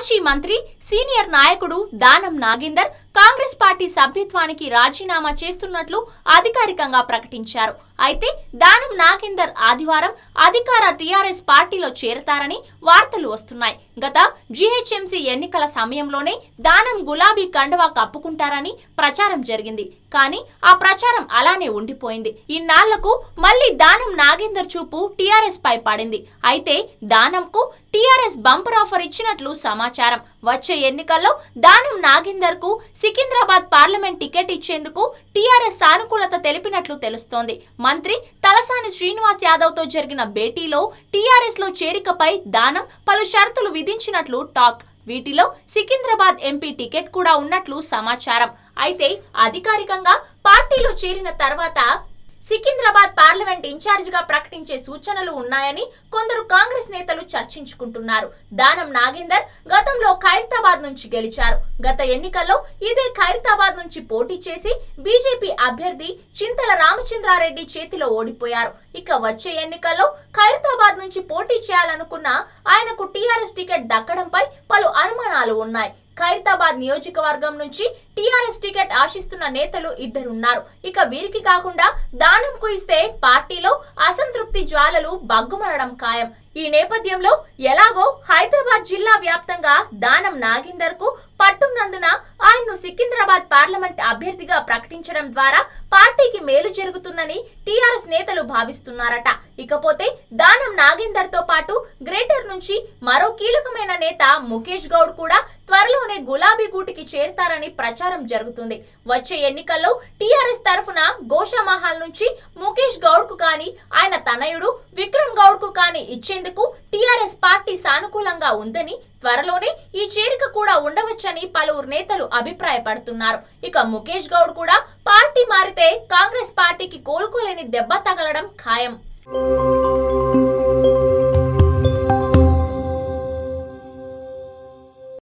మాజీ మంత్రి సీనియర్ నాయకుడు దానం నాగేందర్ కాంగ్రెస్ పార్టీ సభ్యత్వానికి రాజీనామా చేస్తున్నట్లు అధికారికంగా ప్రకటించారు అయితే దానం నాగేందర్ ఆదివారం అధికార టీఆర్ఎస్ పార్టీలో చేరతారని వార్తలు వస్తున్నాయి గత జీహెచ్ఎంసీ ఎన్నికల సమయంలోనే దానం గులాబీ కండువా కప్పుకుంటారని ప్రచారం జరిగింది కానీ ఆ ప్రచారం అలానే ఉండిపోయింది ఇన్నాళ్లకు మళ్లీ దానం నాగేందర్ చూపు టీఆర్ఎస్ పై పడింది అయితే దానంకు టీఆర్ఎస్ బంపర్ ఆఫర్ ఇచ్చినట్లు సమాచారం వచ్చే ఎన్నికల్లో దానం నాగేందర్ కు సికింద్రాబాద్ పార్లమెంట్ టికెట్ ఇచ్చేందుకు టీఆర్ఎస్ సానుకూలత తెలిపినట్లు తెలుస్తోంది మంత్రి తలసాని శ్రీనివాస్ యాదవ్ తో జరిగిన భేటీలో టీఆర్ఎస్ లో చేరికపై దానం పలు షరతులు విధించినట్లు టాక్ వీటిలో సికింద్రాబాద్ ఎంపీ టికెట్ కూడా ఉన్నట్లు సమాచారం అయితే అధికారికంగా పార్టీలో చేరిన తర్వాత సికింద్రాబాద్ పార్లమెంట్ ఇన్ఛార్జ్ గా ప్రకటించే సూచనలు ఉన్నాయని కొందరు కాంగ్రెస్ నేతలు చర్చించుకుంటున్నారు దానం నాగేందర్ గతంలో ఖైరతాబాద్ నుంచి గెలిచారు గత ఎన్నికల్లో ఇదే ఖైరతాబాద్ నుంచి పోటీ చేసి బీజేపీ అభ్యర్థి చింతల రామచంద్రారెడ్డి చేతిలో ఓడిపోయారు ఇక వచ్చే ఎన్నికల్లో ఖైరతాబాద్ నుంచి పోటీ చేయాలనుకున్న ఆయనకు టీఆర్ఎస్ టికెట్ దక్కడంపై పలు అనుమానాలు ఉన్నాయి ఖైరతాబాద్ నియోజకవర్గం నుంచి టీఆర్ఎస్ టికెట్ ఆశిస్తున్న నేతలు ఇద్దరున్నారు ఇక వీరికి కాకుండా దానంకు ఇస్తే పార్టీలో అసంతృప్తి జ్వాలలు బగ్గుమనడం ఖాయం ఈ నేపథ్యంలో ఎలాగో హైదరాబాద్ జిల్లా వ్యాప్తంగా దానం నాగేందర్ కు పట్టున్నందున ఆయన్ను సికింద్రాబాద్ పార్లమెంట్ అభ్యర్థిగా ప్రకటించడం ద్వారా పార్టీకి మేలు జరుగుతుందని టీఆర్ఎస్ నేతలు భావిస్తున్నారట ఇకపోతే దానం నాగేందర్ తో పాటు గ్రేటర్ నుంచి మరో కీలకమైన నేత ముఖేష్ గౌడ్ కూడా త్వరలోనే గులాబీ గూటికి చేరతారని ప్రచారం జరుగుతుంది వచ్చే ఎన్నికల్లో టీఆర్ఎస్ తరఫున గోషామహల్ నుంచి ముఖేష్ గౌడ్ కు కానీ ఆయన తనయుడు విక్రమ్ గౌడ్ కు కానీ ఇచ్చేందుకు టీఆర్ఎస్ పార్టీ సానుకూలంగా ఉందని త్వరలోనే ఈ చేరిక కూడా ఉండవచ్చని పలువురు నేతలు అభిప్రాయపడుతున్నారు ఇక ముఖేష్ గౌడ్ కూడా పార్టీ మారితే కాంగ్రెస్ పార్టీకి కోలుకోలేని దెబ్బ తగలడం ఖాయం